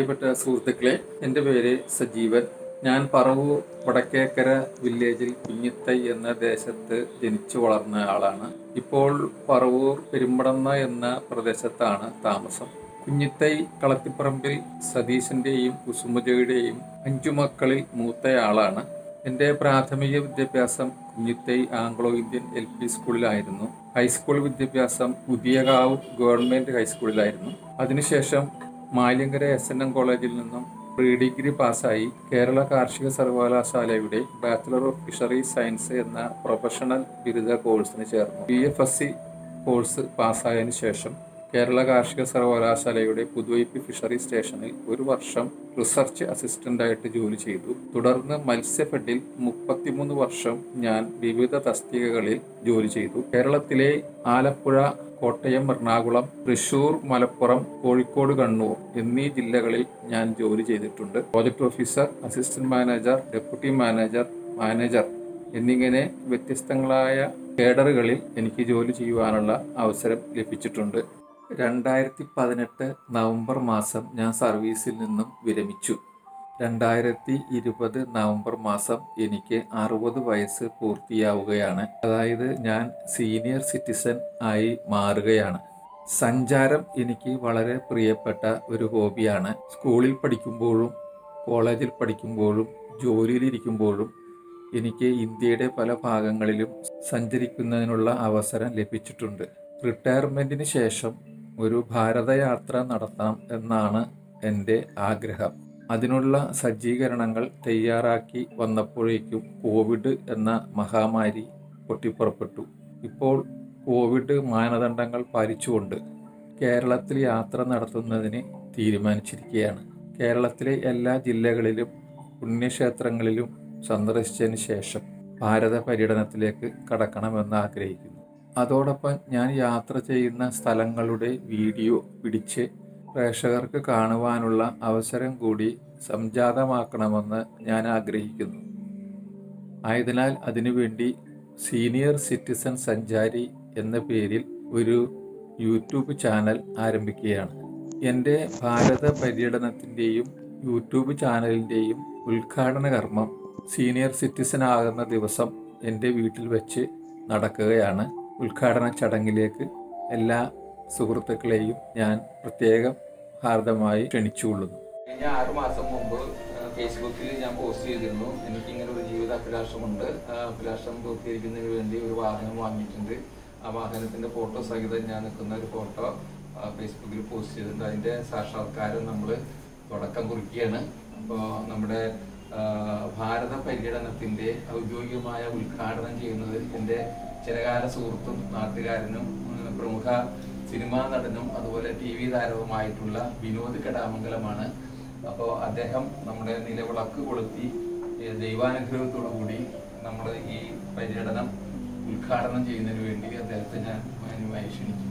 പ്രിയപ്പെട്ട സുഹൃത്തുക്കളെ എൻ്റെ പേര് സജീവൻ ഞാൻ പറവൂർ വടക്കേക്കര വില്ലേജിൽ കുഞ്ഞിത്തൈ എന്ന ദേശത്ത് ജനിച്ചു വളർന്ന ആളാണ് ഇപ്പോൾ പറവൂർ പെരുമ്പടന്ന എന്ന പ്രദേശത്താണ് താമസം കുഞ്ഞിത്തൈ കളത്തിപ്പറമ്പിൽ സതീശന്റെയും കുസുമജയുടെയും അഞ്ചു മക്കളിൽ മൂത്തയാളാണ് എൻ്റെ പ്രാഥമിക വിദ്യാഭ്യാസം Kunjithai Anglo Indian L P സ്കൂളിലായിരുന്നു ഹൈസ്കൂൾ വിദ്യാഭ്യാസം പുതിയകാവ് ഗവൺമെന്റ് ഹൈസ്കൂളിലായിരുന്നു അതിനുശേഷം മാലിയങ്കര എസ് എൻ എം കോളേജിൽ നിന്നും പ്രീ ഡിഗ്രി പാസ്സായി കേരള കാർഷിക സർവകലാശാലയുടെ ബാച്ചിലർ ഓഫ് ഫിഷറീസ് സയൻസ് എന്ന പ്രൊഫഷണൽ ബിരുദ കോഴ്സിന് ചേർന്നു B F S C course പാസ്സായതിനു ശേഷം കേരള കാർഷിക സർവകലാശാലയുടെ പുതുവൈപ്പ് ഫിഷറി സ്റ്റേഷനിൽ ഒരു വർഷം റിസർച്ച് അസിസ്റ്റന്റായിട്ട് ജോലി ചെയ്തു തുടർന്ന് മത്സ്യഫെഡിൽ മുപ്പത്തിമൂന്ന് വർഷം ഞാൻ വിവിധ തസ്തികകളിൽ ജോലി ചെയ്തു കേരളത്തിലെ ആലപ്പുഴ കോട്ടയം എറണാകുളം തൃശൂർ മലപ്പുറം കോഴിക്കോട് കണ്ണൂർ എന്നീ ജില്ലകളിൽ ഞാൻ ജോലി ചെയ്തിട്ടുണ്ട് project officer assistant manager deputy manager manager എന്നിങ്ങനെ വ്യത്യസ്തങ്ങളായ കേഡറുകളിൽ എനിക്ക് ജോലി ചെയ്യുവാനുള്ള അവസരം ലഭിച്ചിട്ടുണ്ട് രണ്ടായിരത്തി പതിനെട്ട് നവംബർ മാസം ഞാൻ സർവീസിൽ നിന്നും വിരമിച്ചു രണ്ടായിരത്തി ഇരുപത് നവംബർ മാസം എനിക്ക് അറുപത് വയസ്സ് പൂർത്തിയാവുകയാണ് അതായത് ഞാൻ സീനിയർ സിറ്റിസൺ ആയി മാറുകയാണ് സഞ്ചാരം എനിക്ക് വളരെ പ്രിയപ്പെട്ട ഒരു ഹോബിയാണ് സ്കൂളിൽ പഠിക്കുമ്പോഴും കോളേജിൽ പഠിക്കുമ്പോഴും ജോലിയിലിരിക്കുമ്പോഴും എനിക്ക് ഇന്ത്യയുടെ പല ഭാഗങ്ങളിലും സഞ്ചരിക്കുന്നതിനുള്ള അവസരം ലഭിച്ചിട്ടുണ്ട് റിട്ടയർമെന്റിന് ശേഷം ഒരു ഭാരതയാത്ര നടത്തണം എന്നാണ് എൻ്റെ ആഗ്രഹം അതിനുള്ള സജ്ജീകരണങ്ങൾ തയ്യാറാക്കി വന്നപ്പോഴേക്കും കോവിഡ് എന്ന മഹാമാരി പൊട്ടിപ്പുറപ്പെട്ടു ഇപ്പോൾ കോവിഡ് മാനദണ്ഡങ്ങൾ പാലിച്ചുകൊണ്ട് കേരളത്തിൽ യാത്ര നടത്തുന്നതിന് തീരുമാനിച്ചിരിക്കുകയാണ് കേരളത്തിലെ എല്ലാ ജില്ലകളിലും പുണ്യക്ഷേത്രങ്ങളിലും സന്ദർശിച്ചതിന് ശേഷം ഭാരത പര്യടനത്തിലേക്ക് കടക്കണമെന്ന് ആഗ്രഹിക്കുന്നു അതോടൊപ്പം ഞാൻ യാത്ര ചെയ്യുന്ന സ്ഥലങ്ങളുടെ വീഡിയോ പിടിച്ച് പ്രേക്ഷകർക്ക് കാണുവാനുള്ള അവസരം കൂടി സംജാതമാക്കണമെന്ന് ഞാൻ ആഗ്രഹിക്കുന്നു ആയതിനാൽ അതിനുവേണ്ടി സീനിയർ സിറ്റിസൺ സഞ്ചാരി എന്ന പേരിൽ ഒരു യൂട്യൂബ് ചാനൽ ആരംഭിക്കുകയാണ് എൻ്റെ ഭാരത പര്യടനത്തിൻ്റെയും യൂട്യൂബ് ചാനലിൻ്റെയും ഉദ്ഘാടന കർമ്മം സീനിയർ സിറ്റിസൺ ആകുന്ന ദിവസം എൻ്റെ വീട്ടിൽ വെച്ച് നടക്കുകയാണ് ഉദ്ഘാടന ചടങ്ങിലേക്ക് എല്ലാ സുഹൃത്തുക്കളെയും ഞാൻ പ്രത്യേകം ഹാർദമായി ക്ഷണിച്ചുകൊള്ളുന്നു കഴിഞ്ഞ ആറു മാസം മുമ്പ് ഫേസ്ബുക്കിൽ ഞാൻ പോസ്റ്റ് ചെയ്തിരുന്നു എനിക്ക് ഇങ്ങനെ ഒരു ജീവിത അഭിലാഷമുണ്ട് ആ അഭിലാഷം പൂർത്തീകരിക്കുന്നതിന് വേണ്ടി ഒരു വാഹനം വാങ്ങിയിട്ടുണ്ട് ആ വാഹനത്തിന്റെ ഫോട്ടോ സഹിതം ഞാൻ നിൽക്കുന്ന ഒരു ഫോട്ടോ ഫേസ്ബുക്കിൽ പോസ്റ്റ് ചെയ്തിട്ടുണ്ട് അതിന്റെ സാക്ഷാത്കാരം നമ്മൾ തുടക്കം കുറിക്കുകയാണ് അപ്പോൾ നമ്മുടെ ആ, ഭാരത പര്യടനത്തിന്റെ ഔദ്യോഗികമായ ഉദ്ഘാടനം ചെയ്യുന്നത് എൻ്റെ ചിരകാല സുഹൃത്തും നാട്ടുകാരനും ഉം, പ്രമുഖ സിനിമാ നടനും അതുപോലെ ടി വി താരവുമായിട്ടുള്ള വിനോദ് കടാമംഗലമാണ് അപ്പോൾ അദ്ദേഹം നമ്മുടെ നിലവിളക്ക് കൊളുത്തി ഏ, ദൈവാനുഗ്രഹത്തോടു കൂടി നമ്മൾ ഈ പര്യടനം ഉദ്ഘാടനം ചെയ്യുന്നതിന് വേണ്ടി അദ്ദേഹത്തെ ഞാൻ മാന്യമായി ക്ഷണിക്കുന്നു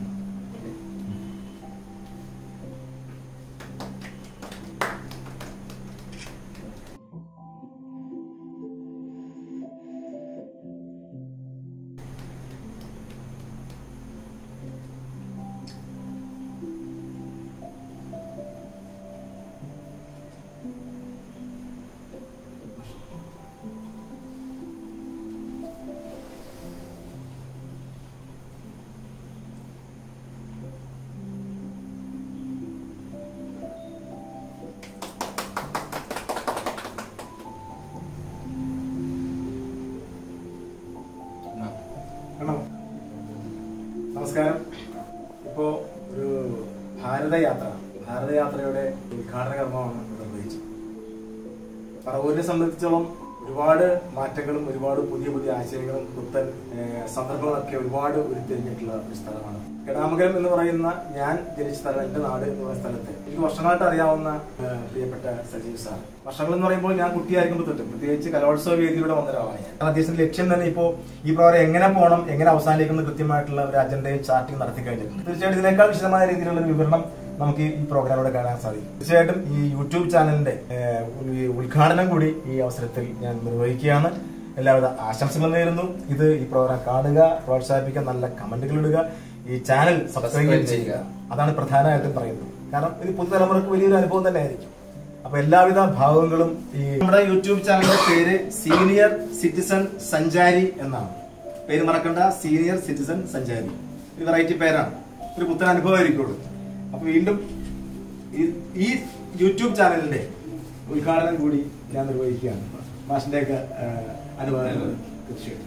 എന്നാ. ഹലോ നമസ്കാരം ഇപ്പോ ഒരു ഭാരതയാത്ര ഭാരതയാത്രയുടെ ഉദ്ഘാടന കർമ്മമാണ് നിർവഹിച്ചത് പറവൂരിനെ സംബന്ധിച്ചോളം ഒരുപാട് മാറ്റങ്ങളും ഒരുപാട് പുതിയ പുതിയ ആശയങ്ങളും പുത്തൻ ഏഹ്, സന്ദർഭങ്ങളൊക്കെ ഒരുപാട് ഉരുത്തിരിഞ്ഞിട്ടുള്ള ഒരു സ്ഥലമാണ് കടാമംഗലം എന്ന് പറയുന്ന ഞാൻ ജനിച്ച സ്ഥലം എന്റെ നാട് എന്ന് പറയുന്ന സ്ഥലത്ത് എനിക്ക് വർഷങ്ങളായിട്ട് അറിയാവുന്ന ഏഹ്, പ്രിയപ്പെട്ട സജീവ് സാർ വർഷങ്ങൾ എന്ന് പറയുമ്പോൾ ഞാൻ കുട്ടിയായിരിക്കുമ്പോൾ തൊട്ട് പ്രത്യേകിച്ച് കലോത്സവ വേദിയിലൂടെ വന്ന ഒരാളാണ് ഞാൻ അദ്ദേഹത്തിന്റെ ലക്ഷ്യം തന്നെ ഇപ്പോൾ ഈ പ്രകാരം എങ്ങനെ പോകണം എങ്ങനെ അവസാനിക്കുന്ന കൃത്യമായിട്ടുള്ള ഒരു അജണ്ടയും ചാർട്ടിങ് നടത്തി കഴിഞ്ഞിട്ടുണ്ട് തീർച്ചയായിട്ടും ഇതിനേക്കാൾ വിശദമായ രീതിയിലുള്ള ഒരു വിവരണം നമുക്ക് ഈ പ്രോഗ്രാമിലൂടെ കാണാൻ സാധിക്കും തീർച്ചയായിട്ടും ഈ യൂട്യൂബ് ചാനലിന്റെ ഏഹ്, ഈ ഉദ്ഘാടനം കൂടി ഈ അവസരത്തിൽ ഞാൻ നിർവഹിക്കുകയാണ് എല്ലാവിധ ആശംസകൾ നേരുന്നു ഇത് ഈ പ്രോഗ്രാം കാണുക പ്രോത്സാഹിപ്പിക്കാൻ നല്ല കമന്റുകൾ ഇടുക ഈ ചാനൽ സബ്സ്ക്രൈബ് Subscribe ചെയ്യുക അതാണ് പ്രധാനമായിട്ടും പറയുന്നത് കാരണം ഇത് പുതുതലമുറക്ക് വലിയൊരു അനുഭവം തന്നെ ആയിരിക്കും അപ്പൊ എല്ലാവിധ ഭാവങ്ങളും ഈ നമ്മുടെ യൂട്യൂബ് ചാനലിന്റെ പേര് സീനിയർ സിറ്റിസൺ സഞ്ചാരി എന്നാണ് പേര് മറക്കണ്ട സീനിയർ സിറ്റിസൺ സഞ്ചാരി ഇത് വെറൈറ്റി പേരാണ് ഒരു പുത്തൻ അനുഭവമായിരിക്കുള്ളൂ അപ്പൊ വീണ്ടും ഈ- ഈ യൂട്യൂബ് ചാനലിന്റെ ഉദ്ഘാടനം കൂടി ഞാൻ നിർവഹിക്കുകയാണ് മാഷിന്റെ ഒക്കെ അനുഭവം തീർച്ചയായിട്ടും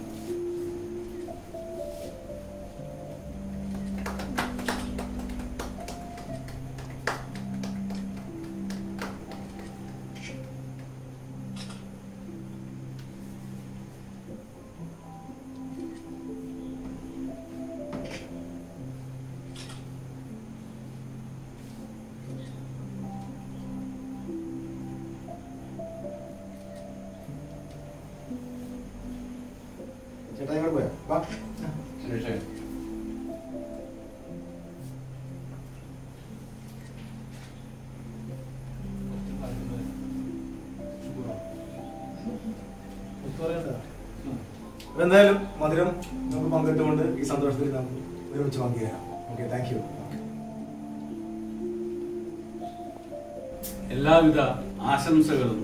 ചേട്ടാ ഇങ്ങോട്ട് പോയാ വാ അപ്പൊ എന്തായാലും മധുരം നമുക്ക് പങ്കിട്ടുകൊണ്ട് ഈ സന്തോഷത്തിൽ നമുക്ക് ഒരുമിച്ച് പങ്കുചേരാം ഓക്കെ താങ്ക് യു എല്ലാവിധ ആശംസകളും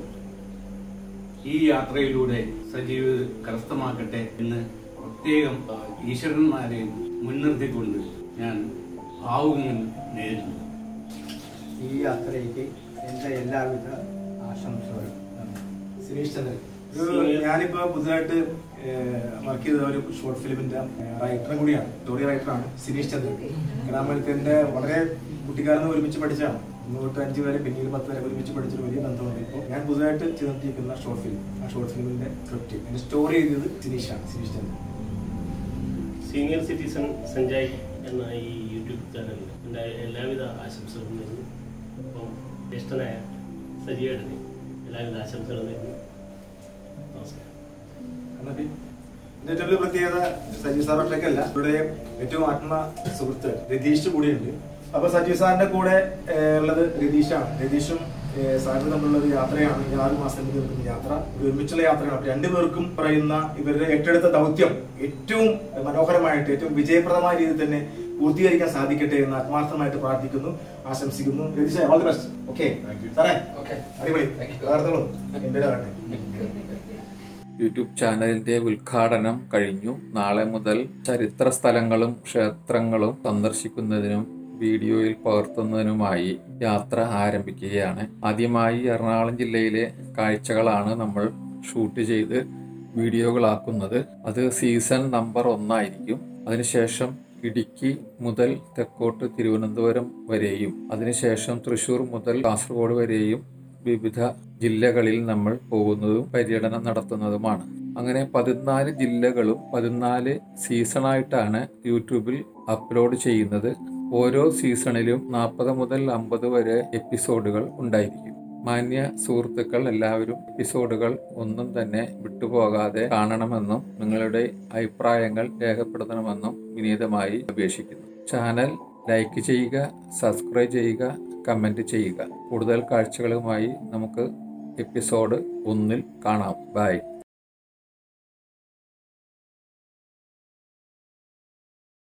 ഈ യാത്രയിലൂടെ സജീവ് കരസ്ഥമാക്കട്ടെ എന്ന് പ്രത്യേകം ആ, ഈശ്വരന്മാരെ മുൻനിർത്തിക്കൊണ്ട് ഞാൻ ഭാവുകങ്ങൾ നേരിടുന്നു ഈ യാത്രയ്ക്ക് എൻ്റെ എല്ലാവിധ ആശംസകളും സുരേഷ് ചന്ദ്രൻ ഒരു ഞാനിപ്പോ പുതുതായിട്ട് വർക്ക് ചെയ്ത ഒരു ഷോർട്ട് ഫിലിമിന്റെ റൈറ്ററും കൂടിയാണ് സ്റ്റോറി റൈറ്ററാണ് സിനീഷ് ചന്ദ്രൻ ഗ്രാമത്തിന്റെ വളരെ കുട്ടിക്കാലം നിന്ന് ഒരുമിച്ച് പഠിച്ചാണ് ഒന്ന് തൊട്ട് അഞ്ച് വരെ പിന്നീട് പത്ത് വരെ ഒരുമിച്ച് പഠിച്ചൊരു വലിയ ബന്ധമുണ്ട് ഇപ്പോൾ ഞാൻ പുതുതായിട്ട് ചെയ്തിരിക്കുന്ന ഷോർട്ട് ഫിലിം ആ ഷോർട്ട് ഫിലിമിന്റെ സ്ക്രിപ്റ്റ് അതിന്റെ സ്റ്റോറി എഴുതിയത് സിനീഷാണ് സിനീഷ് ചന്ദ്രൻ സീനിയർ സിറ്റിസൺ സഞ്ജയ് എന്ന ഈ യൂട്യൂബ് ചാനലിൽ എൻ്റെ എല്ലാവിധ ആശംസകളും നേരുന്നു അപ്പം ജ്യേഷ്ഠനായ സജീവേട്ടന് എല്ലാവിധ ആശംസകളും നേരുന്നു നമസ്കാരം എന്നിട്ട് ഇതിന്റെ ഏറ്റവും വലിയ പ്രത്യേകത സജീവ് സാർ ഒറ്റയ്ക്കല്ല ഇവിടെ ഏറ്റവും ആത്മ സുഹൃത്ത് രതീഷ് കൂടിയുണ്ട് അപ്പൊ സജീവ് സാറിന്റെ കൂടെ ഏഹ്, ഉള്ളത് രതീഷാണ് രതീഷും ഏഹ്, സാറും തമ്മിലുള്ള ഒരു യാത്രയാണ് ഈ ആറ് മാസം കൊണ്ട് നിൽക്കുന്ന യാത്ര ഒരു ഒരുമിച്ചുള്ള യാത്രയാണ് അപ്പൊ രണ്ടുപേർക്കും പറയുന്ന ഇവരുടെ ഏറ്റെടുത്ത ദൗത്യം ഏറ്റവും മനോഹരമായിട്ട് ഏറ്റവും വിജയപ്രദമായ രീതിയിൽ തന്നെ പൂർത്തീകരിക്കാൻ സാധിക്കട്ടെ എന്ന് ആത്മാർത്ഥമായിട്ട് പ്രാർത്ഥിക്കുന്നു ആശംസിക്കുന്നു Ratheesh all the best okay സാറേ അടിപൊളി വാർത്തകളും എന്റെ യൂട്യൂബ് ചാനലിന്റെ ഉദ്ഘാടനം കഴിഞ്ഞു നാളെ മുതൽ ചരിത്ര സ്ഥലങ്ങളും ക്ഷേത്രങ്ങളും സന്ദർശിക്കുന്നതിനും വീഡിയോയിൽ പകർത്തുന്നതിനുമായി യാത്ര ആരംഭിക്കുകയാണ് ആദ്യമായി എറണാകുളം ജില്ലയിലെ കാഴ്ചകളാണ് നമ്മൾ ഷൂട്ട് ചെയ്ത് വീഡിയോകളാക്കുന്നത് അത് സീസൺ നമ്പർ ഒന്നായിരിക്കും അതിനുശേഷം ഇടുക്കി മുതൽ തെക്കോട്ട് തിരുവനന്തപുരം വരെയും അതിനുശേഷം തൃശൂർ മുതൽ കാസർഗോഡ് വരെയും വിവിധ ജില്ലകളിൽ നമ്മൾ പോകുന്നതും പര്യടനം നടത്തുന്നതുമാണ് അങ്ങനെ പതിനാല് ജില്ലകളും പതിനാല് സീസണായിട്ടാണ് യൂട്യൂബിൽ അപ്ലോഡ് ചെയ്യുന്നത് ഓരോ സീസണിലും നാൽപ്പത് മുതൽ അമ്പത് വരെ എപ്പിസോഡുകൾ ഉണ്ടായിരിക്കും മാന്യ സുഹൃത്തുക്കൾ എല്ലാവരും എപ്പിസോഡുകൾ ഒന്നും തന്നെ വിട്ടുപോകാതെ കാണണമെന്നും നിങ്ങളുടെ അഭിപ്രായങ്ങൾ രേഖപ്പെടുത്തണമെന്നും വിനീതമായി അപേക്ഷിക്കുന്നു ചാനൽ ലൈക്ക് ചെയ്യുക സബ്സ്ക്രൈബ് ചെയ്യുക കമൻറ്റ് ചെയ്യുക കൂടുതൽ കാഴ്ചകളുമായി നമുക്ക് എപ്പിസോഡ് ഒന്നിൽ കാണാം ബൈ